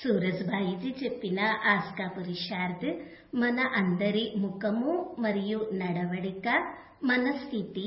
సూరజ్భాయిజీ చెప్పిన ఆస్కా పురుషార్థ్ మన అందరి ముఖము మరియు నడవడిక మన స్థితి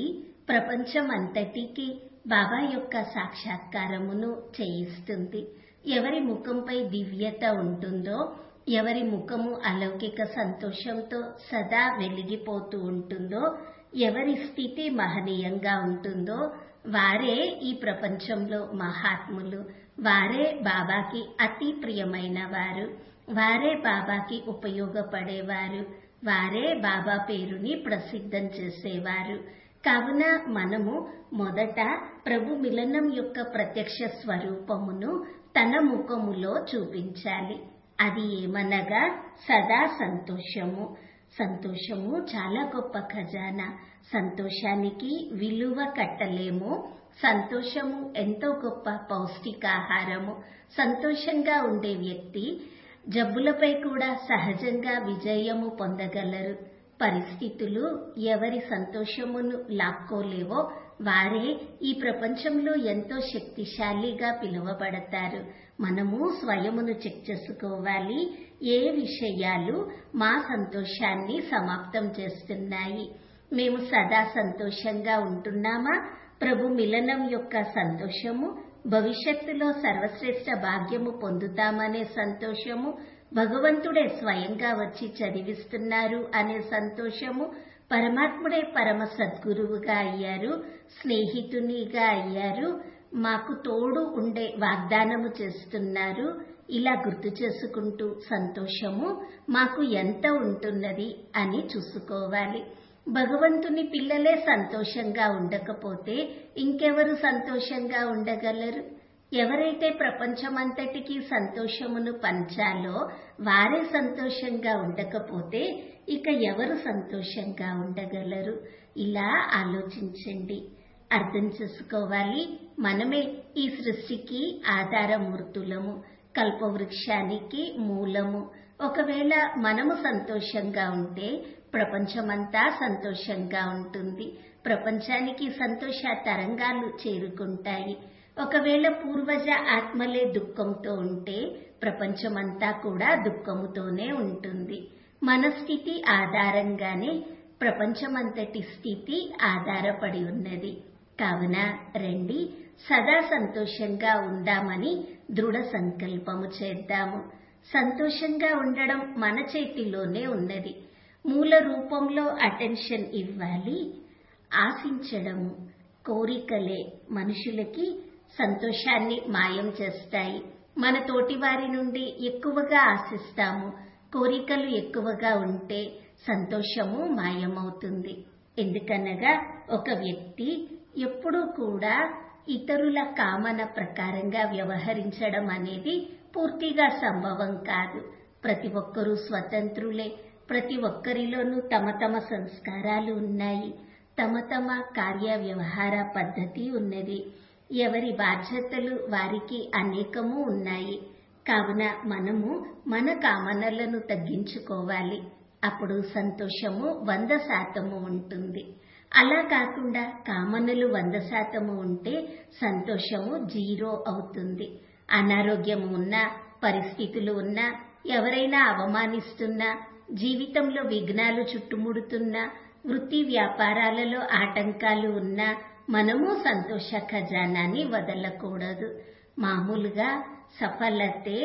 ప్రపంచమంతటికి బాబా యొక్క సాక్షాత్కారమును చేయిస్తుంది ఎవరి ముఖంపై దివ్యత ఉంటుందో ఎవరి ముఖము అలౌకిక సంతోషంతో సదా వెలిగిపోతూ ఉంటుందో ఎవరి స్థితి మహనీయంగా ఉంటుందో వారే ఈ ప్రపంచంలో మహాత్ములు వారే బాబాకి అతి ప్రియమైన వారు వారే బాబాకి ఉపయోగపడేవారు వారే బాబా పేరుని ప్రసిద్ధం చేసేవారు కావున మనము మొదట ప్రభు మిలనం యొక్క ప్రత్యక్ష స్వరూపమును తన ముఖములో చూపించాలి అది ఏమనగా సదా సంతోషము సంతోషము చాలా గొప్ప ఖజానా సంతోషానికి విలువ కట్టలేము సంతోషము ఎంతో గొప్ప పౌష్టికాహారము సంతోషంగా ఉండే వ్యక్తి జబ్బులపై కూడా సహజంగా విజయము పొందగలరు పరిస్థితులు ఎవరి సంతోషమును లాక్కోలేవో వారే ఈ ప్రపంచంలో ఎంతో శక్తిశాలిగా పిలువబడతారు మనము స్వయమును చెక్ చేసుకోవాలి ఏ విషయాలు మా సంతోషాన్ని సమాప్తం చేస్తున్నాయి మేము సదా సంతోషంగా ఉంటున్నామా ప్రభు మిలనం యొక్క సంతోషము భవిష్యత్తులో సర్వశ్రేష్ఠ భాగ్యము పొందుతామనే సంతోషము భగవంతుడే స్వయంగా వచ్చి చదివిస్తున్నారు అనే సంతోషము పరమాత్ముడే పరమ సద్గురువుగా అయ్యారు స్నేహితునిగా అయ్యారు మాకు తోడు ఉండే వాగ్దానము చేస్తున్నారు ఇలా గుర్తు చేసుకుంటూ సంతోషము మాకు ఎంత ఉంటున్నది అని చూసుకోవాలి భగవంతుని పిల్లలే సంతోషంగా ఉండకపోతే ఇంకెవరు సంతోషంగా ఉండగలరు ఎవరైతే ప్రపంచమంతటికి సంతోషమును పంచాలో వారే సంతోషంగా ఉండకపోతే ఇక ఎవరు సంతోషంగా ఉండగలరు ఇలా ఆలోచించండి అర్థం చేసుకోవాలి మనమే ఈ సృష్టికి ఆధారమూర్తులము కల్పవృక్షానికి మూలము ఒకవేళ మనము సంతోషంగా ఉంటే ప్రపంచమంతా సంతోషంగా ఉంటుంది ప్రపంచానికి సంతోష తరంగాలు చేరుకుంటాయి ఒకవేళ పూర్వజ ఆత్మలే దుఃఖంతో ఉంటే ప్రపంచమంతా కూడా దుఃఖముతోనే ఉంటుంది మన స్థితి ఆధారంగానే ప్రపంచమంతటి స్థితి ఆధారపడి ఉన్నది కావున రండి సదా సంతోషంగా ఉందామని దృఢ సంకల్పము చేద్దాము సంతోషంగా ఉండడం మన చేతిలోనే ఉన్నది మూల రూపంలో అటెన్షన్ ఇవ్వాలి ఆశించడము కోరికలే మనుషులకి సంతోషాన్ని మాయం చేస్తాయి మన తోటి వారి నుండి ఎక్కువగా ఆశిస్తాము కోరికలు ఎక్కువగా ఉంటే సంతోషము మాయమవుతుంది ఎందుకనగా ఒక వ్యక్తి ఎప్పుడూ కూడా ఇతరుల కామన ప్రకారంగా వ్యవహరించడం అనేది పూర్తిగా సంభవం కాదు ప్రతి ఒక్కరూ స్వతంత్రులే ప్రతి ఒక్కరిలోనూ తమ తమ సంస్కారాలు ఉన్నాయి తమ తమ కార్య వ్యవహార పద్ధతి ఉన్నది ఎవరి బాధ్యతలు వారికి అనేకము ఉన్నాయి కావున మనము మన కామనలను తగ్గించుకోవాలి అప్పుడు సంతోషము వంద శాతము ఉంటుంది అలా కాకుండా కామనలు వంద శాతము ఉంటే సంతోషము జీరో అవుతుంది అనారోగ్యము ఉన్నా పరిస్థితులు ఉన్నా ఎవరైనా అవమానిస్తున్నా జీవితంలో విఘ్నాలు చుట్టుముడుతున్నా వృత్తి వ్యాపారాలలో ఆటంకాలు ఉన్నా మనము సంతోష ఖజానాన్ని వదలకూడదు మామూలుగా సఫలతే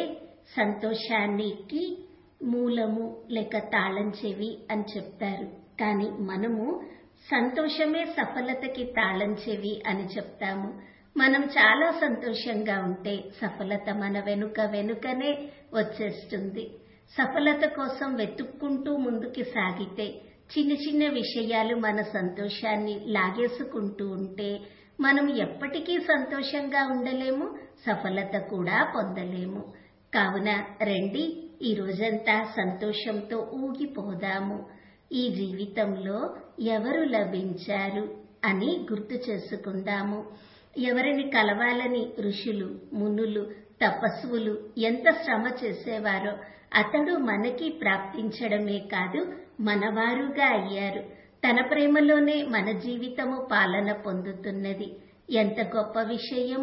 సంతోషానికి మూలము లేక తాళం చెవి అని చెప్తారు కానీ మనము సంతోషమే సఫలతకి తాళం చెవి అని చెప్తాము మనం చాలా సంతోషంగా ఉంటే సఫలత మన వెనుక వెనుకనే వచ్చేస్తుంది సఫలత కోసం వెతుక్కుంటూ ముందుకి సాగితే చిన్న చిన్న విషయాలు మన సంతోషాన్ని లాగేసుకుంటూ ఉంటే మనం ఎప్పటికీ సంతోషంగా ఉండలేము సఫలత కూడా పొందలేము కావున రండి ఈ రోజంతా సంతోషంతో ఊగిపోదాము ఈ జీవితంలో ఎవరు లభించారు అని గుర్తు చేసుకుందాము ఎవరిని కలవాలని ఋషులు మునులు తపస్సులు ఎంత శ్రమ చేసేవారో అతడు మనకి ప్రాప్తించడమే కాదు మనవారుగా అయ్యారు తన ప్రేమలోనే మన జీవితము పాలన పొందుతున్నది ఎంత గొప్ప విషయము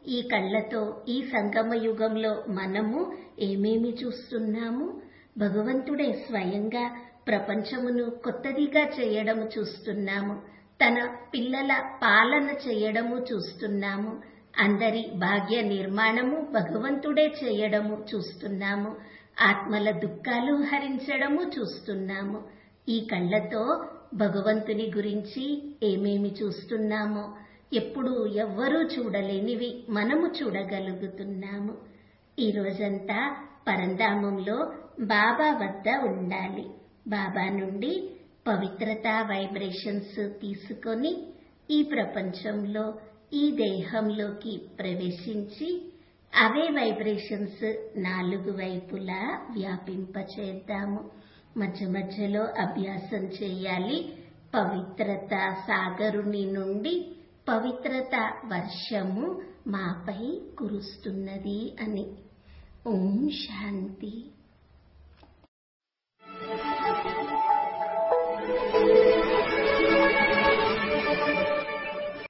ఈ కళ్ళతో ఈ సంగమ యుగంలో మనము ఏమేమి చూస్తున్నాము భగవంతుడే స్వయంగా ప్రపంచమును కొత్తదిగా చేయడము చూస్తున్నాము తన పిల్లల పాలన చేయడము చూస్తున్నాము అందరి భాగ్య నిర్మాణము భగవంతుడే చేయడము చూస్తున్నాము ఆత్మల దుఃఖాలు హరించడము చూస్తున్నాము ఈ కళ్ళతో భగవంతుని గురించి ఏమేమి చూస్తున్నామో ఎప్పుడు ఎవ్వరూ చూడలేనివి మనము చూడగలుగుతున్నాము ఈ రోజంతా పరంధామంలో బాబా వద్ద ఉండాలి బాబా నుండి పవిత్రత వైబ్రేషన్స్ తీసుకొని ఈ ప్రపంచంలో ఈ దేహంలోకి ప్రవేశించి అవే వైబ్రేషన్స్ నాలుగు వైపులా వ్యాపింపచేద్దాము మధ్య మధ్యలో అభ్యాసం చేయాలి పవిత్రత సాగరుని నుండి పవిత్రత వర్షము మాపై కురుస్తున్నది అని ఓం శాంతి